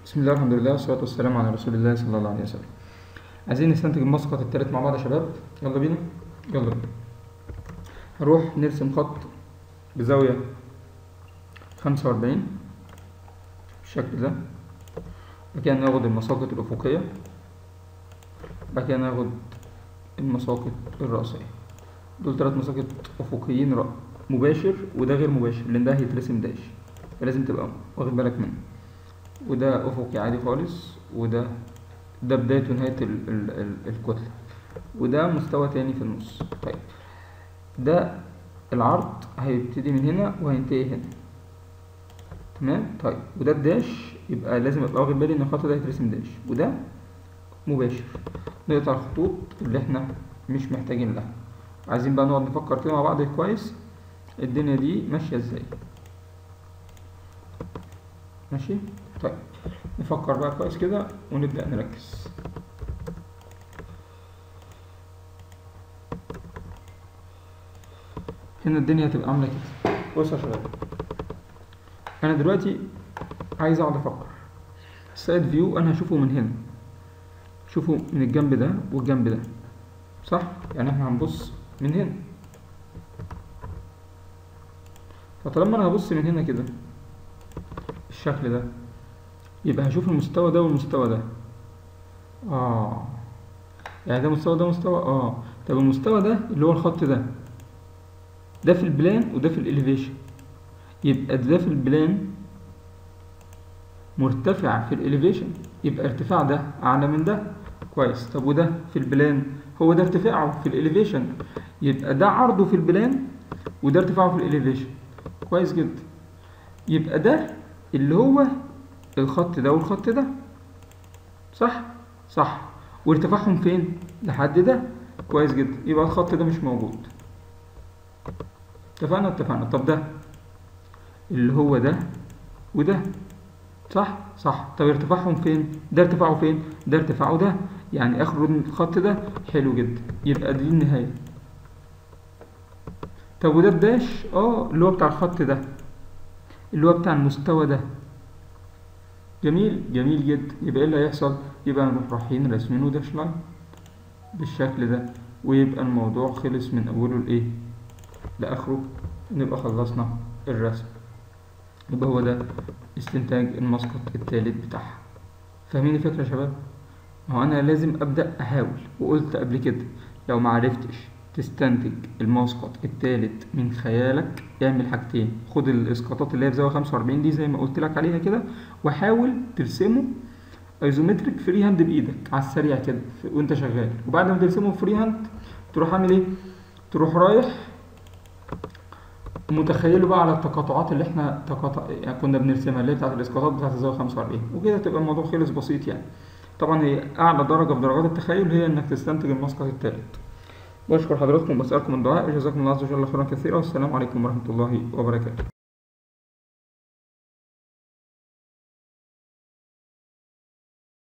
بسم الله الحمد لله والصلاة والسلام على رسول الله صلى الله عليه وسلم عايزين نستنتج المسقط التالت مع بعض يا شباب يلا بينا يلا بينا هنروح نرسم خط بزاوية خمسة وأربعين بالشكل ده بعد كده ناخد المساقط الأفقية بعد كده ناخد المساقط الرأسية دول تلات مساقط أفقيين رأ مباشر وده غير مباشر لأن ده هيترسم داش فلازم تبقى واخد بالك منه وده أفقي عادي خالص وده ده بداية ونهاية ال ال ال الكتلة وده مستوى تاني في النص طيب ده العرض هيبتدي من هنا وهينتهي هنا تمام طيب وده الداش يبقى لازم ابقى واخد بالي ان الخط ده هيترسم داش وده مباشر نقطع الخطوط اللي احنا مش محتاجين لها عايزين بقى نقعد نفكر كده مع بعض كويس الدنيا دي ماشية ازاي ماشي طيب نفكر بقى كويس كده ونبدأ نركز هنا الدنيا هتبقى عاملة كده بص يا شباب أنا دلوقتي عايز أقعد أفكر السايد فيو أنا هشوفه من هنا شوفه من الجنب ده والجنب ده صح يعني احنا هنبص من هنا فطالما انا هبص من هنا كده بالشكل ده يبقى هشوف المستوى ده والمستوى ده اه يعني ده مستوى ده مستوى اه طب المستوى ده اللي هو الخط ده ده في البلان وده في الاليفيشن يبقى ده في البلان مرتفع في الاليفيشن يبقى ارتفاع ده اعلى من ده كويس طب وده في البلان هو ده ارتفاعه في الاليفيشن يبقى ده عرضه في البلان وده ارتفاعه في الاليفيشن كويس جدا يبقى ده اللي هو الخط ده والخط ده صح صح وارتفاعهم فين لحد ده كويس جدا يبقى الخط ده مش موجود اتفقنا اتفقنا طب ده اللي هو ده وده صح صح طب ارتفاعهم فين ده ارتفاعه فين ده ارتفاعه ده يعني اخر الخط ده حلو جدا يبقى دي النهايه طب وده الداش اه اللي هو بتاع الخط ده اللي هو بتاع المستوى ده جميل جميل جدا يبقى ايه اللي هيحصل يبقى نروح رايحين راسمينه داش لاين بالشكل ده ويبقى الموضوع خلص من اوله لايه لاخره نبقى خلصنا الرسم يبقى هو ده استنتاج المسقط التالت بتاعها فاهمين الفكرة يا شباب ما هو انا لازم ابدا احاول وقلت قبل كده لو معرفتش تستنتج المسقط التالت من خيالك اعمل حاجتين خد الاسقاطات اللي هي بزاويه 45 دي زي ما قلت لك عليها كده وحاول ترسمه ايزومتريك فري هاند بايدك على السريع كده وانت شغال وبعد ما ترسمه فري هاند تروح عامل ايه تروح رايح متخيله بقى على التقاطعات اللي احنا تقاطع يعني كنا بنرسمها اللي هي بتاعت الاسقاطات بتاعت الزاويه 45 وكده تبقى الموضوع خلص بسيط يعني طبعا هي اعلى درجه في درجات التخيل هي انك تستنتج المسقط الثالث بشكر حضراتكم وبسألكم الدعاء جزاكم الله عز وجل خيرا كثيرا والسلام عليكم ورحمة الله وبركاته